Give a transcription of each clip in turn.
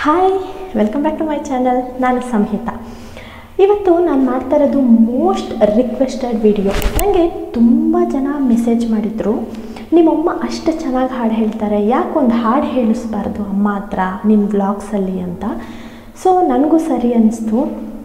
hi welcome back to my channel ನಾನು ಸಂಹಿತ ಇವತ್ತು ನಾನು ಮಾಡ್ತಾ ಇರೋದು ಮೋಸ್ಟ್ ರಿಕ್ವೆಸ್ಟೆಡ್ ವಿಡಿಯೋ ನನಗೆ ತುಂಬ ಜನ ಮೆಸೇಜ್ ಮಾಡಿದರು ನಿಮ್ಮಮ್ಮ ಅಷ್ಟು ಚೆನ್ನಾಗಿ ಹಾಡು ಹೇಳ್ತಾರೆ ಯಾಕೆ ಒಂದು ಹಾಡು ಹೇಳಿಸ್ಬಾರ್ದು ಅಮ್ಮ ಹತ್ರ ನಿಮ್ಮ ವ್ಲಾಗ್ಸಲ್ಲಿ ಅಂತ ಸೊ ನನಗೂ ಸರಿ ಅನ್ನಿಸ್ತು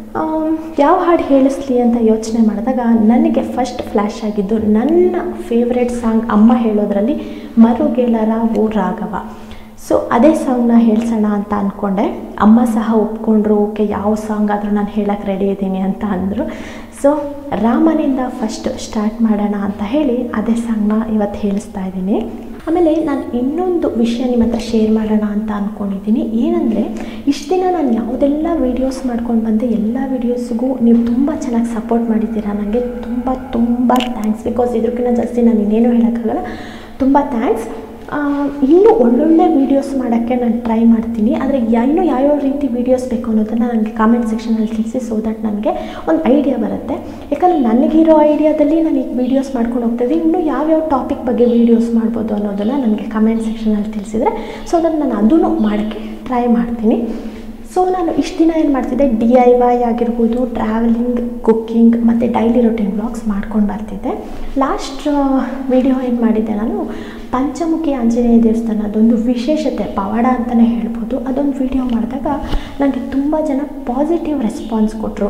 ಯಾವ ಹಾಡು ಹೇಳಿಸ್ಲಿ ಅಂತ ಯೋಚನೆ ಮಾಡಿದಾಗ ನನಗೆ ಫಸ್ಟ್ ಫ್ಲ್ಯಾಶ್ ಆಗಿದ್ದು ನನ್ನ ಫೇವ್ರೆಟ್ ಸಾಂಗ್ ಅಮ್ಮ ಹೇಳೋದ್ರಲ್ಲಿ ಮರುಗೇಲರ ಓ ರಾಘವ ಸೊ ಅದೇ ಸಾಂಗ್ನ ಹೇಳ್ಸೋಣ ಅಂತ ಅಂದ್ಕೊಂಡೆ ಅಮ್ಮ ಸಹ ಒಪ್ಕೊಂಡ್ರು ಓಕೆ ಯಾವ ಸಾಂಗ್ ಆದರೂ ನಾನು ಹೇಳಕ್ಕೆ ರೆಡಿ ಇದ್ದೀನಿ ಅಂತ ಅಂದರು ಸೊ ರಾಮನಿಂದ ಫಸ್ಟ್ ಸ್ಟಾರ್ಟ್ ಮಾಡೋಣ ಅಂತ ಹೇಳಿ ಅದೇ ಸಾಂಗ್ನ ಇವತ್ತು ಹೇಳಿಸ್ತಾ ಇದ್ದೀನಿ ಆಮೇಲೆ ನಾನು ಇನ್ನೊಂದು ವಿಷಯ ನಿಮ್ಮ ಹತ್ರ ಶೇರ್ ಮಾಡೋಣ ಅಂತ ಅಂದ್ಕೊಂಡಿದ್ದೀನಿ ಏನಂದರೆ ಇಷ್ಟು ದಿನ ನಾನು ಯಾವುದೆಲ್ಲ ವೀಡಿಯೋಸ್ ಮಾಡ್ಕೊಂಡು ಬಂದೆ ಎಲ್ಲ ವೀಡಿಯೋಸ್ಗೂ ನೀವು ತುಂಬ ಚೆನ್ನಾಗಿ ಸಪೋರ್ಟ್ ಮಾಡಿದ್ದೀರಾ ನನಗೆ ತುಂಬ ತುಂಬ ಥ್ಯಾಂಕ್ಸ್ ಬಿಕಾಸ್ ಇದಕ್ಕಿಂತ ಜಾಸ್ತಿ ನಾನು ಇನ್ನೇನು ಹೇಳೋಕ್ಕಾಗಲ್ಲ ತುಂಬ ಥ್ಯಾಂಕ್ಸ್ ಇನ್ನೂ ಒಳ್ಳೊಳ್ಳೆ ವೀಡಿಯೋಸ್ ಮಾಡೋಕ್ಕೆ ನಾನು ಟ್ರೈ ಮಾಡ್ತೀನಿ ಆದರೆ ಇನ್ನೂ ಯಾವ್ಯಾವ ರೀತಿ ವೀಡಿಯೋಸ್ ಬೇಕು ಅನ್ನೋದನ್ನು ನನಗೆ ಕಾಮೆಂಟ್ ಸೆಕ್ಷನಲ್ಲಿ ತಿಳಿಸಿ ಸೊ ದಟ್ ನನಗೆ ಒಂದು ಐಡಿಯಾ ಬರುತ್ತೆ ಯಾಕಂದರೆ ನನಗಿರೋ ಐಡಿಯಾದಲ್ಲಿ ನಾನು ಈಗ ವೀಡಿಯೋಸ್ ಮಾಡ್ಕೊಂಡು ಹೋಗ್ತಾಯಿದ್ದೆ ಇನ್ನೂ ಯಾವ್ಯಾವ ಟಾಪಿಕ್ ಬಗ್ಗೆ ವೀಡಿಯೋಸ್ ಮಾಡ್ಬೋದು ಅನ್ನೋದನ್ನು ನನಗೆ ಕಮೆಂಟ್ ಸೆಕ್ಷನಲ್ಲಿ ತಿಳಿಸಿದರೆ ಸೊ ದಟ್ ನಾನು ಅದನ್ನು ಮಾಡೋಕ್ಕೆ ಟ್ರೈ ಮಾಡ್ತೀನಿ ಸೊ ನಾನು ಇಷ್ಟು ದಿನ ಏನು ಮಾಡ್ತಿದ್ದೆ ಡಿ ಐ ವೈ ಆಗಿರ್ಬೋದು ಟ್ರಾವೆಲಿಂಗ್ ಕುಕ್ಕಿಂಗ್ ಮತ್ತು ಡೈಲಿ ರೊಟೀನ್ ಬ್ಲಾಗ್ಸ್ ಮಾಡ್ಕೊಂಡು ಬರ್ತಿದ್ದೆ ಲಾಸ್ಟ್ ವಿಡಿಯೋ ಏನು ಮಾಡಿದ್ದೆ ನಾನು ಪಂಚಮುಖಿ ಆಂಜನೇಯ ದೇವಸ್ಥಾನ ಅದೊಂದು ವಿಶೇಷತೆ ಪವಾಡ ಅಂತಲೇ ಹೇಳ್ಬೋದು ಅದೊಂದು ವಿಡಿಯೋ ಮಾಡಿದಾಗ ನನಗೆ ತುಂಬ ಜನ ಪಾಸಿಟಿವ್ ರೆಸ್ಪಾನ್ಸ್ ಕೊಟ್ಟರು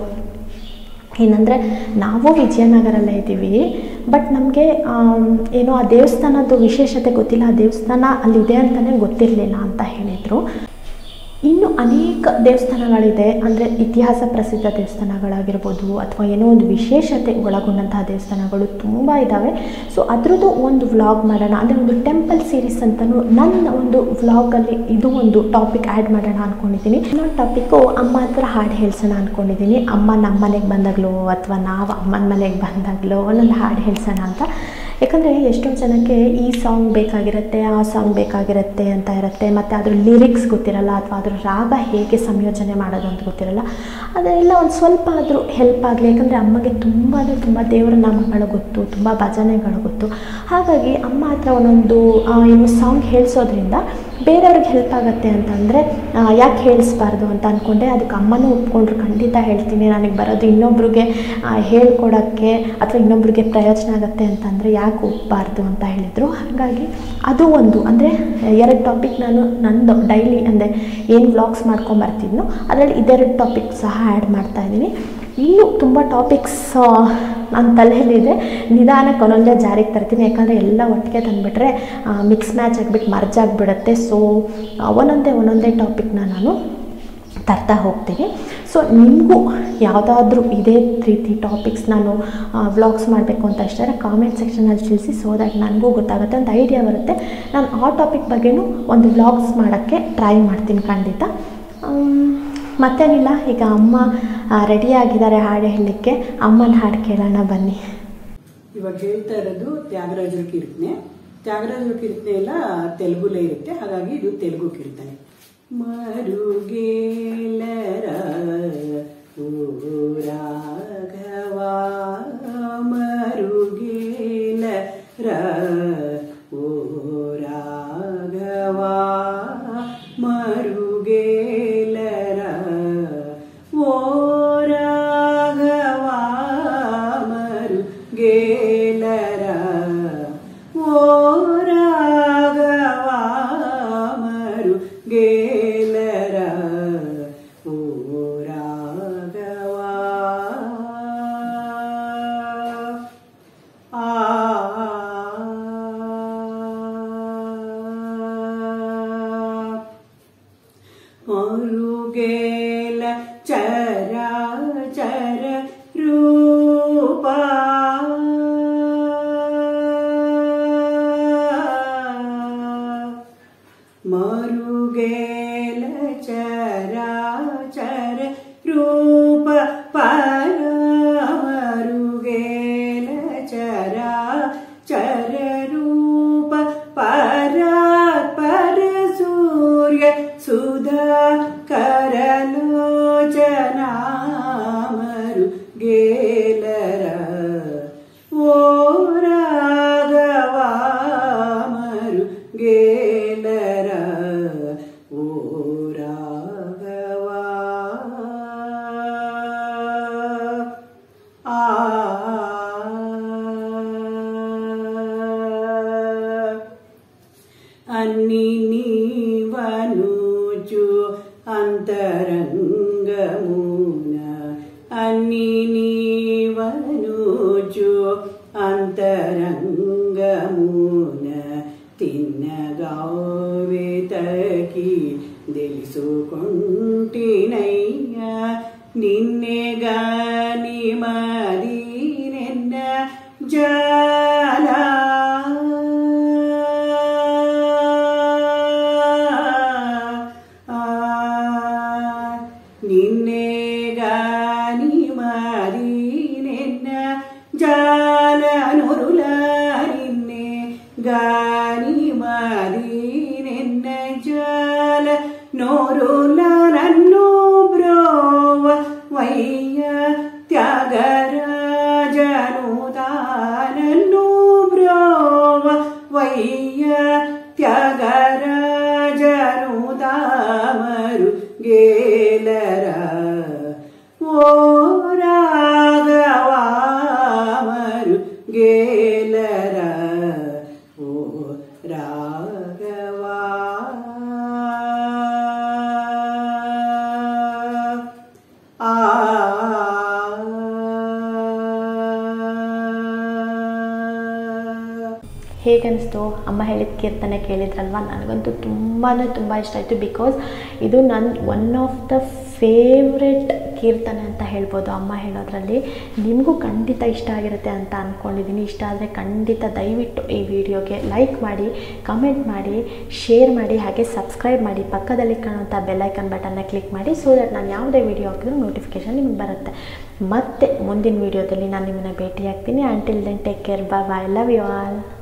ಏನಂದರೆ ನಾವು ವಿಜಯನಗರಲ್ಲೇ ಇದ್ದೀವಿ ಬಟ್ ನಮಗೆ ಏನೋ ಆ ದೇವಸ್ಥಾನದ್ದು ವಿಶೇಷತೆ ಗೊತ್ತಿಲ್ಲ ಆ ದೇವಸ್ಥಾನ ಅಲ್ಲಿದೆ ಅಂತಲೇ ಗೊತ್ತಿರಲಿಲ್ಲ ಅಂತ ಹೇಳಿದರು ಇನ್ನು ಅನೇಕ ದೇವಸ್ಥಾನಗಳಿದೆ ಅಂದರೆ ಇತಿಹಾಸ ಪ್ರಸಿದ್ಧ ದೇವಸ್ಥಾನಗಳಾಗಿರ್ಬೋದು ಅಥವಾ ಏನೋ ಒಂದು ವಿಶೇಷತೆ ಒಳಗೊಂಡಂತಹ ದೇವಸ್ಥಾನಗಳು ತುಂಬ ಇದ್ದಾವೆ ಸೊ ಅದರದ್ದು ಒಂದು ವ್ಲಾಗ್ ಮಾಡೋಣ ಅಂದರೆ ಒಂದು ಟೆಂಪಲ್ ಸೀರೀಸ್ ಅಂತಲೂ ನನ್ನ ಒಂದು ವ್ಲಾಗಲ್ಲಿ ಇದು ಒಂದು ಟಾಪಿಕ್ ಆ್ಯಡ್ ಮಾಡೋಣ ಅಂದ್ಕೊಂಡಿದ್ದೀನಿ ಇನ್ನೊಂದು ಟಾಪಿಕ್ಕು ಅಮ್ಮ ಹತ್ರ ಹಾಡು ಹೇಳ್ಸೋಣ ಅಂದ್ಕೊಂಡಿದ್ದೀನಿ ಅಮ್ಮ ನಮ್ಮ ಮನೆಗೆ ಬಂದಾಗಲೋ ಅಥವಾ ನಾವು ಅಮ್ಮನ ಮನೆಗೆ ಬಂದಾಗಲೋ ಒಂದೊಂದು ಹಾಡು ಹೇಳ್ಸೋಣ ಅಂತ ಯಾಕಂದರೆ ಎಷ್ಟೊಂದು ಜನಕ್ಕೆ ಈ ಸಾಂಗ್ ಬೇಕಾಗಿರುತ್ತೆ ಆ ಸಾಂಗ್ ಬೇಕಾಗಿರುತ್ತೆ ಅಂತ ಇರುತ್ತೆ ಮತ್ತು ಅದ್ರ ಲಿರಿಕ್ಸ್ ಗೊತ್ತಿರಲ್ಲ ಅಥವಾ ಅದ್ರ ರಾಗ ಹೇಗೆ ಸಂಯೋಜನೆ ಮಾಡೋದು ಅಂತ ಗೊತ್ತಿರಲ್ಲ ಅದೆಲ್ಲ ಒಂದು ಸ್ವಲ್ಪ ಆದರೂ ಹೆಲ್ಪ್ ಆಗಲಿ ಯಾಕಂದರೆ ಅಮ್ಮಗೆ ತುಂಬ ಅಂದರೆ ತುಂಬ ದೇವರ ನಾಮಗಳು ಗೊತ್ತು ತುಂಬ ಭಜನೆಗಳು ಗೊತ್ತು ಹಾಗಾಗಿ ಅಮ್ಮ ಹತ್ರ ಒಂದೊಂದು ಏನು ಸಾಂಗ್ ಹೇಳಿಸೋದ್ರಿಂದ ಬೇರೆಯವ್ರಿಗೆ ಹೆಲ್ಪ್ ಆಗುತ್ತೆ ಅಂತಂದರೆ ಯಾಕೆ ಹೇಳಿಸ್ಬಾರ್ದು ಅಂತ ಅಂದ್ಕೊಂಡೆ ಅದಕ್ಕೆ ಅಮ್ಮನೂ ಒಪ್ಕೊಂಡ್ರು ಖಂಡಿತ ಹೇಳ್ತೀನಿ ನನಗೆ ಬರೋದು ಇನ್ನೊಬ್ರಿಗೆ ಹೇಳ್ಕೊಡೋಕ್ಕೆ ಅಥವಾ ಇನ್ನೊಬ್ರಿಗೆ ಪ್ರಯೋಜನ ಆಗುತ್ತೆ ಅಂತಂದರೆ ಯಾಕೆ ಒಪ್ಪಬಾರ್ದು ಅಂತ ಹೇಳಿದರು ಹಾಗಾಗಿ ಅದು ಒಂದು ಅಂದರೆ ಎರಡು ಟಾಪಿಕ್ ನಾನು ನಂದು ಡೈಲಿ ಅಂದರೆ ಏನು ವ್ಲಾಗ್ಸ್ ಮಾಡ್ಕೊಂಬರ್ತಿದ್ನೋ ಅದರಲ್ಲಿ ಇದೆರಡು ಟಾಪಿಕ್ ಸಹ ಆ್ಯಡ್ ಮಾಡ್ತಾಯಿದ್ದೀನಿ ಇನ್ನೂ ತುಂಬ ಟಾಪಿಕ್ಸ್ ನನ್ನ ತಲೆಯಲ್ಲಿದೆ ನಿಧಾನಕ್ಕೆ ಒಂದೊಂದೇ ಜಾರಿಗೆ ತರ್ತೀನಿ ಯಾಕಂದರೆ ಎಲ್ಲ ಒಟ್ಟಿಗೆ ತಂದುಬಿಟ್ರೆ ಮಿಕ್ಸ್ ಮ್ಯಾಚ್ ಆಗಿಬಿಟ್ಟು ಮರ್ಜ್ ಆಗಿಬಿಡುತ್ತೆ ಸೊ ಒಂದೊಂದೇ ಒಂದೊಂದೇ ಟಾಪಿಕ್ನ ನಾನು ತರ್ತಾ ಹೋಗ್ತೀನಿ ಸೊ ನಿಮಗೂ ಯಾವುದಾದ್ರೂ ಇದೇ ರೀತಿ ಟಾಪಿಕ್ಸ್ ನಾನು ವ್ಲಾಗ್ಸ್ ಮಾಡಬೇಕು ಅಂತ ಇಷ್ಟ ಕಾಮೆಂಟ್ ಸೆಕ್ಷನಲ್ಲಿ ತಿಳಿಸಿ ಸೊ ದಟ್ ನನಗೂ ಗೊತ್ತಾಗುತ್ತೆ ಒಂದು ಐಡಿಯಾ ಬರುತ್ತೆ ನಾನು ಆ ಟಾಪಿಕ್ ಬಗ್ಗೆನೂ ಒಂದು ವ್ಲಾಗ್ಸ್ ಮಾಡೋಕ್ಕೆ ಟ್ರೈ ಮಾಡ್ತೀನಿ ಖಂಡಿತ ಮತ್ತೇನಿಲ್ಲ ಈಗ ಅಮ್ಮ ರೆಡಿ ಆಗಿದ್ದಾರೆ ಹಾಡು ಹೇಳಲಿಕ್ಕೆ ಅಮ್ಮನ ಹಾಡು ಕೇಳೋಣ ಬನ್ನಿ ಇವಾಗ ಹೇಳ್ತಾ ಇರೋದು ತ್ಯಾಗರಾಜರ ಕೀರ್ತನೆ ತ್ಯಾಗರಾಜರ ಕೀರ್ತನೆ ಎಲ್ಲ ತೆಲುಗುಲೇ ಇರುತ್ತೆ ಹಾಗಾಗಿ ಇದು ತೆಲುಗು ಕೀರ್ತನೆ ಮರುಗೇಲರ ಓ ರಾಘವ ಮರುಗೇಲರ ಓ ರಾಘವ ಮರುಗೇಲರ ಓ ರಾಘವ ಮರುಗೇಲರ ಓ ರಾಘವ ಮರುಗೇಲರ ಓ ರಾಘವ ಆ ಮರುಗೇಲ ಚರ ಚರ ರೂಪ ಮರುಗೇಲ ಚರ ಚರ ರೂಪ ಪರ ಮರುಗೇಲ ಚರ ಚರ ರೂಪ ಪರ ಪರ ಸೂರ್ಯ ಸುಧಾ ಕರಲೋಚನ ಮರು ಗೇಲರ ಓ ರಾಘವ ಮರು ಗೇಲರ ಓ ರಾಘವ అన్ని నీవనుచు అంతరంగమున అన్ని నీవనుచు అంతరంగమున తిన్నగావేతకి తెలుసుకుంటినయ్యా నిన్నే గాని మరి నిన్న జాలా నిన్నే గాని మరి నిన్న జాల నురుల నిన్నే గాని మరి నిన్న జాల నోరుల నన్ను బ్రోవ వయ్య త్యాగరాజను తానన్ను బ్రోవ వయ్య త్యాగరాజను తామరు గేలరా ఓ రాఘవామరు గేలరా ఓ రాఘవా ಆ ಹೇಗನ್ನಿಸ್ತು ಅಮ್ಮ ಹೇಳಿದ ಕೀರ್ತನೆ ಕೇಳಿದ್ರಲ್ವ ನನಗಂತೂ ತುಂಬಾ ತುಂಬ ಇಷ್ಟ ಆಯಿತು ಬಿಕಾಸ್ ಇದು ನನ್ನ ಒನ್ ಆಫ್ ದ ಫೇವ್ರೆಟ್ ಕೀರ್ತನೆ ಅಂತ ಹೇಳ್ಬೋದು ಅಮ್ಮ ಹೇಳೋದ್ರಲ್ಲಿ ನಿಮಗೂ ಖಂಡಿತ ಇಷ್ಟ ಆಗಿರುತ್ತೆ ಅಂತ ಅಂದ್ಕೊಂಡಿದ್ದೀನಿ ಇಷ್ಟ ಆದರೆ ಖಂಡಿತ ದಯವಿಟ್ಟು ಈ ವಿಡಿಯೋಗೆ ಲೈಕ್ ಮಾಡಿ ಕಮೆಂಟ್ ಮಾಡಿ ಶೇರ್ ಮಾಡಿ ಹಾಗೆ ಸಬ್ಸ್ಕ್ರೈಬ್ ಮಾಡಿ ಪಕ್ಕದಲ್ಲಿ ಕಾಣುವಂಥ ಬೆಲ್ಲೈಕನ್ ಬಟನ್ನ ಕ್ಲಿಕ್ ಮಾಡಿ ಸೊ ದಟ್ ನಾನು ಯಾವುದೇ ವಿಡಿಯೋ ಹಾಕಿದ್ರೂ ನೋಟಿಫಿಕೇಷನ್ ನಿಮ್ಗೆ ಬರುತ್ತೆ ಮತ್ತೆ ಮುಂದಿನ ವಿಡಿಯೋದಲ್ಲಿ ನಾನು ನಿಮ್ಮನ್ನ ಭೇಟಿ ಆಗ್ತೀನಿ until then take care bye bye love you all